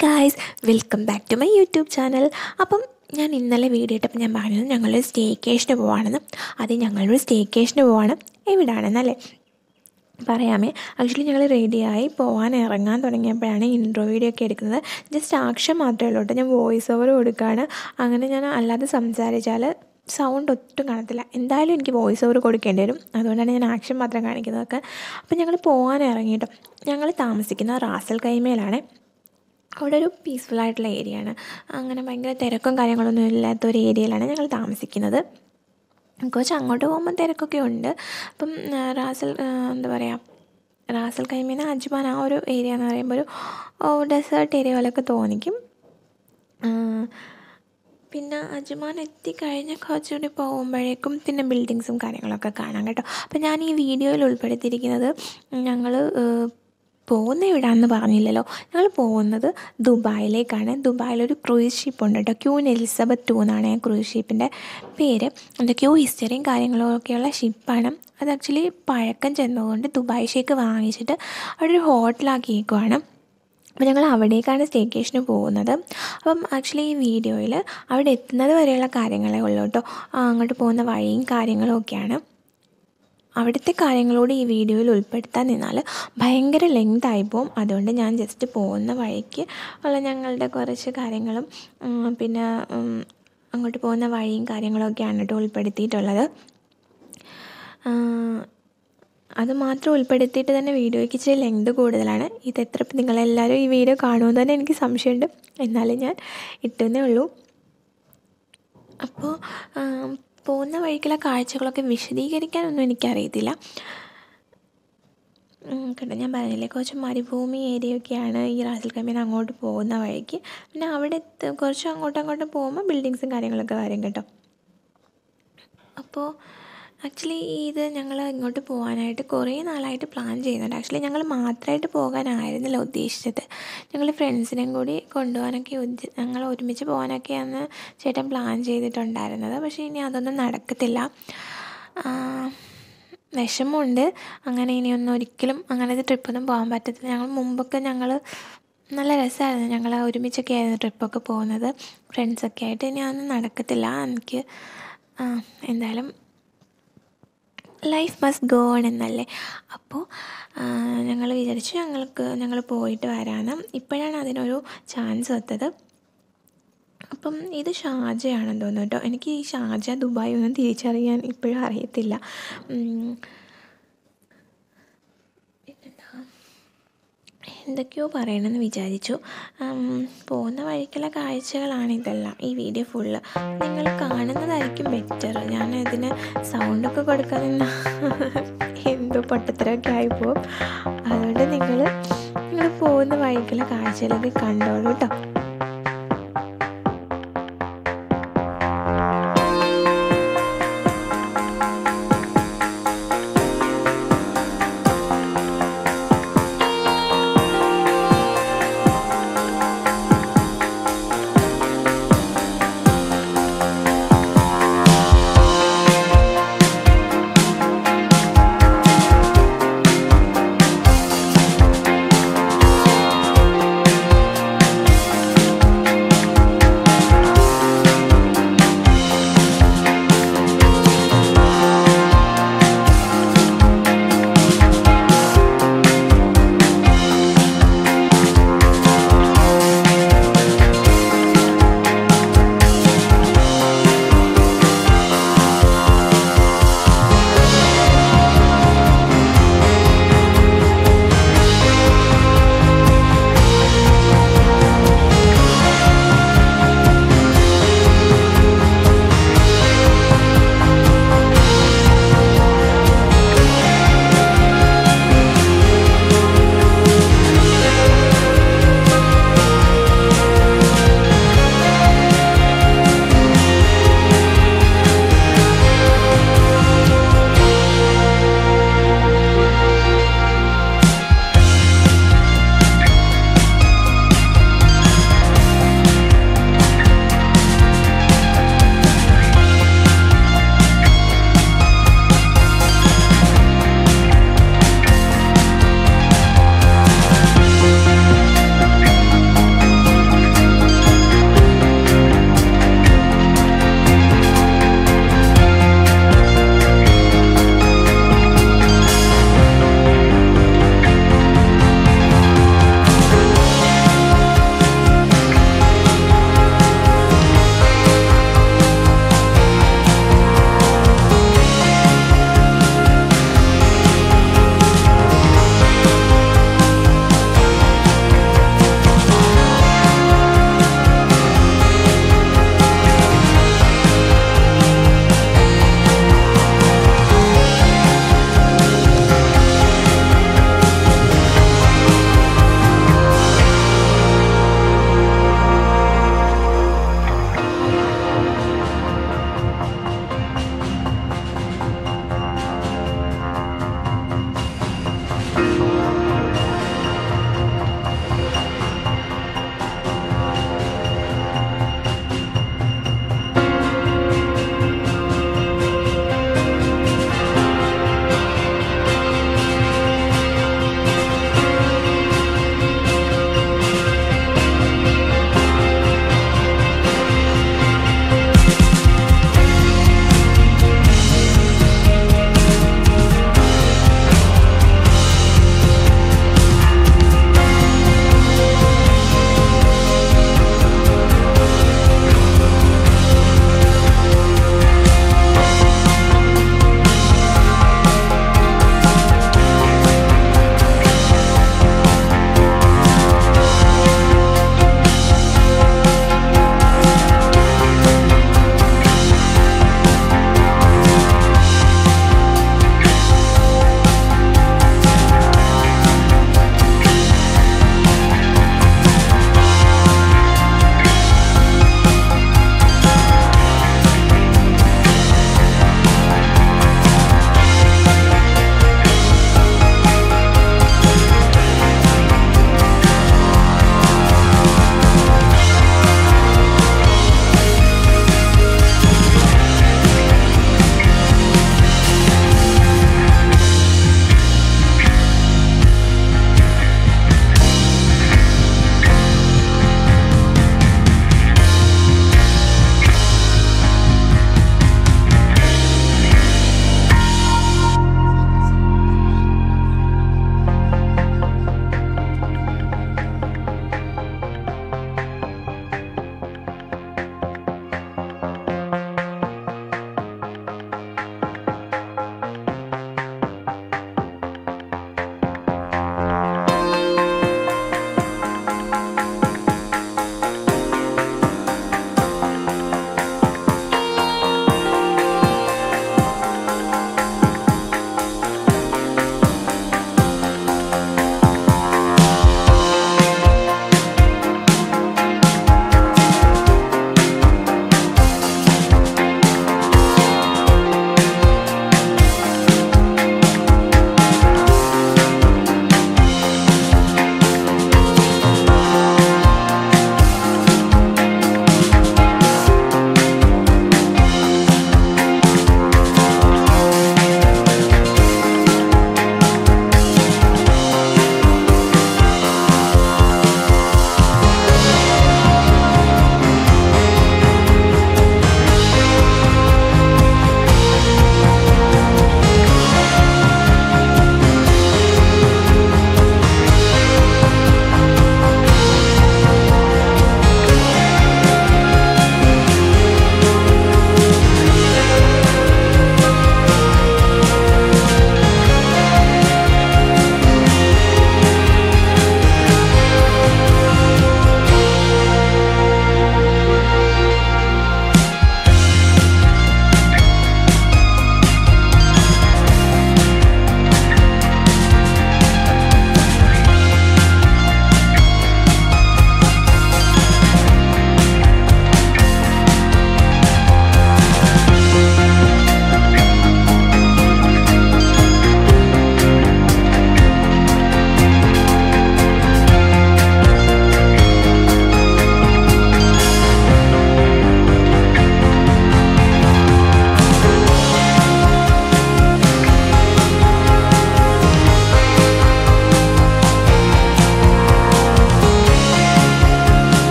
Guys welcome back to my YouTube channel അപ്പം ഞാൻ ഇന്നലെ വീഡിയോ ഇട്ടപ്പോൾ ഞാൻ പറഞ്ഞത് ഞങ്ങളൊരു സ്റ്റേക്കേഷന് പോവാണെന്ന് അത് ഞങ്ങളൊരു സ്റ്റേക്കേഷന് പോവാണ് എവിടാണെന്നല്ലേ പറയാമേ ആക്ച്വലി ഞങ്ങൾ റെഡിയായി പോകാൻ ഇറങ്ങാൻ തുടങ്ങിയപ്പോഴാണ് ഇൻട്രോ വീഡിയോ ഒക്കെ എടുക്കുന്നത് ജസ്റ്റ് ആക്ഷൻ മാത്രമേ ഉള്ളൂ കേട്ടോ ഞാൻ വോയിസ് ഓവർ കൊടുക്കുകയാണ് അങ്ങനെ ഞാൻ അല്ലാതെ സംസാരിച്ചാൽ സൗണ്ട് ഒട്ടും കാണത്തില്ല എന്തായാലും എനിക്ക് വോയിസ് ഓവർ കൊടുക്കേണ്ടി വരും അതുകൊണ്ടാണ് ഞാൻ ആക്ഷൻ മാത്രം കാണിക്കുന്നതൊക്കെ അപ്പോൾ ഞങ്ങൾ പോകാൻ ഇറങ്ങിയിട്ടോ ഞങ്ങൾ താമസിക്കുന്ന റാസൽ കൈമേലാണ് അവിടെ ഒരു പീസ്ഫുൾ ആയിട്ടുള്ള ഏരിയ ആണ് അങ്ങനെ ഭയങ്കര തിരക്കും കാര്യങ്ങളൊന്നും ഇല്ലാത്ത ഒരു ഏരിയയിലാണ് ഞങ്ങൾ താമസിക്കുന്നത് കുറച്ച് അങ്ങോട്ട് പോകുമ്പോൾ തിരക്കൊക്കെ ഉണ്ട് അപ്പം ആ, റാസൽ ആ, എന്താ പറയുക റാസൽ കൈമീന അജ്മാൻ ആ ഒരു ഏരിയ എന്ന് പറയുമ്പോൾ ഒരു ഡെസേർട്ട് ഏരിയ പോലെയൊക്കെ തോന്നിക്കും ആ, പിന്നെ അജ്മാൻ എത്തിക്കഴിഞ്ഞ് കുറച്ചുകൂടി പോകുമ്പോഴേക്കും പിന്നെ ബിൽഡിങ്സും കാര്യങ്ങളൊക്കെ കാണാം കേട്ടോ അപ്പം ഞാൻ ഈ വീഡിയോയിൽ ഉൾപ്പെടുത്തിയിരിക്കുന്നത് ഞങ്ങൾ പോകുന്ന എവിടാന്ന് പറഞ്ഞില്ലല്ലോ ഞങ്ങൾ പോകുന്നത് ദുബായിലേക്കാണ് ദുബായിലൊരു ക്രൂയിസ് ഷിപ്പ് ഉണ്ട് കേട്ടോ ക്യൂൻ എലിസബത്ത് ടു എന്നാണ് ആ ക്രൂയിസ് ഷിപ്പിൻ്റെ പേര് എന്തൊക്കെയോ ഹിസ്റ്ററിയും കാര്യങ്ങളും ഒക്കെയുള്ള ഷിപ്പാണ് അത് ആക്ച്വലി പഴക്കം ചെന്നതുകൊണ്ട് ദുബായ് ഷേക്ക് വാങ്ങിച്ചിട്ട് അവിടെ ഒരു ഹോട്ടലാക്കിയേക്കുവാണ് അപ്പോൾ ഞങ്ങൾ അവിടേക്കാണ് സ്റ്റേക്കേഷന് പോകുന്നത് അപ്പം ആക്ച്വലി ഈ വീഡിയോയിൽ അവിടെ എത്തുന്നത് വരെയുള്ള കാര്യങ്ങളേ ഉള്ളൂ കേട്ടോ ആ, അങ്ങോട്ട് പോകുന്ന വഴിയും കാര്യങ്ങളും ഒക്കെയാണ് അവിടുത്തെ കാര്യങ്ങളോട് ഈ വീഡിയോയിൽ ഉൾപ്പെടുത്താൻ നിന്നാൽ ഭയങ്കര ലെങ്ത് ആയി പോകും അതുകൊണ്ട് ഞാൻ ജസ്റ്റ് പോകുന്ന വഴിക്ക് ഉള്ള ഞങ്ങളുടെ കുറച്ച് കാര്യങ്ങളും ഉം, പിന്നെ ഉം, അങ്ങോട്ട് പോകുന്ന വഴിയും കാര്യങ്ങളൊക്കെയാണ് കേട്ടോ ഉൾപ്പെടുത്തിയിട്ടുള്ളത് ആ, അത് മാത്രം ഉൾപ്പെടുത്തിയിട്ട് തന്നെ വീഡിയോയ്ക്ക് ഇച്ചിരി ലെങ്ത് കൂടുതലാണ് ഇത് എത്ര നിങ്ങളെല്ലാവരും ഈ വീഡിയോ കാണുമെന്ന് തന്നെ എനിക്ക് സംശയമുണ്ട് എന്നാലും ഞാൻ ഇട്ടുന്നേ ഉള്ളൂ അപ്പോൾ പോകുന്ന വഴിക്കുള്ള കാഴ്ചകളൊക്കെ വിശദീകരിക്കാനൊന്നും എനിക്കറിയത്തില്ല ഉം, കേട്ടോ ഞാൻ പറഞ്ഞില്ലേ കുറച്ച് മരുഭൂമി ഏരിയയൊക്കെയാണ് ഈ റാസൽ കമീൻ അങ്ങോട്ട് പോകുന്ന വഴിക്ക് പിന്നെ അവിടെ എത്ത- കുറച്ച് അങ്ങോട്ടും അങ്ങോട്ടും പോകുമ്പോൾ ബിൽഡിങ്സും കാര്യങ്ങളൊക്കെ വരും കേട്ടോ അപ്പോൾ ആക്ച്വലി ഇത് ഞങ്ങൾ ഇങ്ങോട്ട് പോകാനായിട്ട് കുറേ നാളായിട്ട് പ്ലാൻ ചെയ്യുന്നുണ്ട് ആക്ച്വലി ഞങ്ങൾ മാത്രമായിട്ട് പോകാനായിരുന്നില്ല ഉദ്ദേശിച്ചത് ഞങ്ങൾ ഫ്രണ്ട്സിനെയും കൂടി കൊണ്ടുപോകാനൊക്കെ ഉദ്ദ- ഞങ്ങൾ ഒരുമിച്ച് പോകാനൊക്കെയാണ് ചേട്ടൻ പ്ലാൻ ചെയ്തിട്ടുണ്ടായിരുന്നത് പക്ഷേ ഇനി അതൊന്നും നടക്കത്തില്ല ആ, വിഷമമുണ്ട് അങ്ങനെ ഇനിയൊന്നും ഒരിക്കലും അങ്ങനത്തെ ട്രിപ്പൊന്നും പോകാൻ പറ്റത്തില്ല ഞങ്ങൾ മുമ്പൊക്കെ ഞങ്ങൾ നല്ല രസമായിരുന്നു ഞങ്ങൾ ഒരുമിച്ചൊക്കെ ആയിരുന്നു ട്രിപ്പൊക്കെ പോകുന്നത് ഫ്രണ്ട്സൊക്കെ ആയിട്ട് ഇനി അതൊന്നും നടക്കത്തില്ല എനിക്ക് ആ, എന്തായാലും ലൈഫ് മസ്റ്റ് ഗോ ഓൺ എന്നല്ലേ അപ്പോൾ ഞങ്ങൾ വിചാരിച്ചു ഞങ്ങൾക്ക് ഞങ്ങൾ പോയിട്ട് വരാമെന്ന് ഇപ്പോഴാണ് അതിനൊരു ചാൻസ് ഒത്തത് അപ്പം ഇത് ഷാർജയാണെന്ന് തോന്നുന്നു കേട്ടോ എനിക്ക് ഈ ഷാർജ ദുബായ് ഒന്നും തിരിച്ചറിയാൻ ഇപ്പോഴും അറിയത്തില്ല ഉം. പിന്നെന്താ എന്തൊക്കെയോ പറയണമെന്ന് വിചാരിച്ചു ഉം, പോകുന്ന വഴിക്കുള്ള കാഴ്ചകളാണ് ഇതെല്ലാം ഈ വീഡിയോ ഫുള്ള് നിങ്ങൾ കാണുന്നതായിരിക്കും ബെറ്റർ ഞാൻ ഇതിന് സൗണ്ടൊക്കെ കൊടുക്കാൻ നിന്ന എന്തോ പൊട്ടത്തരമൊക്കെ ആയിപ്പോവും അതുകൊണ്ട് നിങ്ങൾ നിങ്ങൾ പോകുന്ന വഴിക്കുള്ള കാഴ്ചകളൊക്കെ കണ്ടോളൂ കേട്ടോ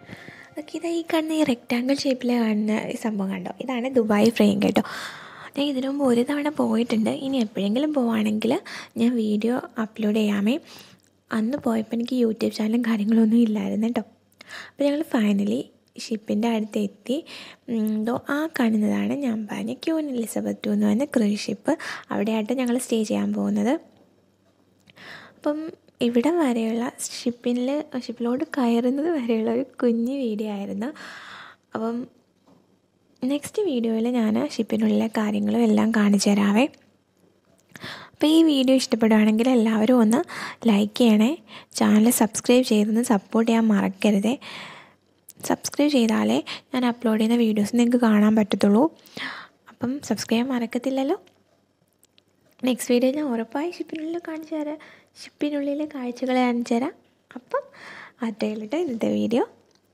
ഓക്കെ ഇതാ ഈ കാണുന്ന ഈ റെക്റ്റാങ്കിൾ ഷേപ്പിൽ കാണുന്ന ഈ സംഭവം കണ്ടോ ഇതാണ് ദുബായ് ഫ്രെയിം കേട്ടോ ഞാൻ ഇതിനു മുമ്പ് ഒരു തവണ പോയിട്ടുണ്ട് ഇനി എപ്പോഴെങ്കിലും പോവുകയാണെങ്കിൽ ഞാൻ വീഡിയോ അപ്ലോഡ് ചെയ്യാമേ അന്ന് പോയപ്പോൾ എനിക്ക് യൂട്യൂബ് ചാനലും കാര്യങ്ങളൊന്നും ഇല്ലായിരുന്നു കേട്ടോ അപ്പോൾ ഞങ്ങൾ ഫൈനലി ഷിപ്പിൻ്റെ അടുത്ത് എത്തി എന്തോ ആ കാണുന്നതാണ് ഞാൻ പറഞ്ഞ ക്യൂൻ എലിസബത്ത് എന്ന് പറഞ്ഞ ക്രൂസ് ഷിപ്പ് അവിടെയായിട്ട് ഞങ്ങൾ സ്റ്റേ ചെയ്യാൻ പോകുന്നത് അപ്പം ഇവിടെ വരെയുള്ള ഷിപ്പിൽ ഷിപ്പിലോട്ട് കയറുന്നത് വരെയുള്ള ഒരു കുഞ്ഞു വീഡിയോ ആയിരുന്നു അപ്പം നെക്സ്റ്റ് വീഡിയോയിൽ ഞാൻ ഷിപ്പിനുള്ളിലെ കാര്യങ്ങളും എല്ലാം കാണിച്ചു തരാവേ അപ്പോൾ ഈ വീഡിയോ ഇഷ്ടപ്പെടുകയാണെങ്കിൽ എല്ലാവരും ഒന്ന് ലൈക്ക് ചെയ്യണേ ചാനൽ സബ്സ്ക്രൈബ് ചെയ്തൊന്ന് സപ്പോർട്ട് ചെയ്യാൻ മറക്കരുതേ സബ്സ്ക്രൈബ് ചെയ്താലേ ഞാൻ അപ്ലോഡ് ചെയ്യുന്ന വീഡിയോസ് നിങ്ങൾക്ക് കാണാൻ പറ്റത്തുള്ളൂ അപ്പം സബ്സ്ക്രൈബ് ചെയ്യാൻ മറക്കത്തില്ലല്ലോ നെക്സ്റ്റ് വീഡിയോ ഞാൻ ഉറപ്പായി ഷിപ്പിനുള്ളിൽ കാണിച്ചു തരാം ഷിപ്പിനുള്ളിലെ കാഴ്ചകൾ കാണിച്ചു തരാം അപ്പം അത്രയുള്ളൂ ഇന്നത്തെ വീഡിയോ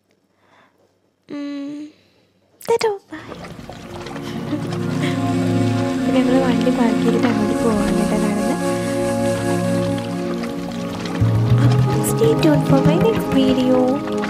തെറ്റോ ബൈ ഞങ്ങൾ വണ്ടി പാർക്ക് ചെയ്തിട്ട് അങ്ങോട്ട് പോകാൻ കേട്ടോ നടന്ന് അപ്പം stay tune for my next video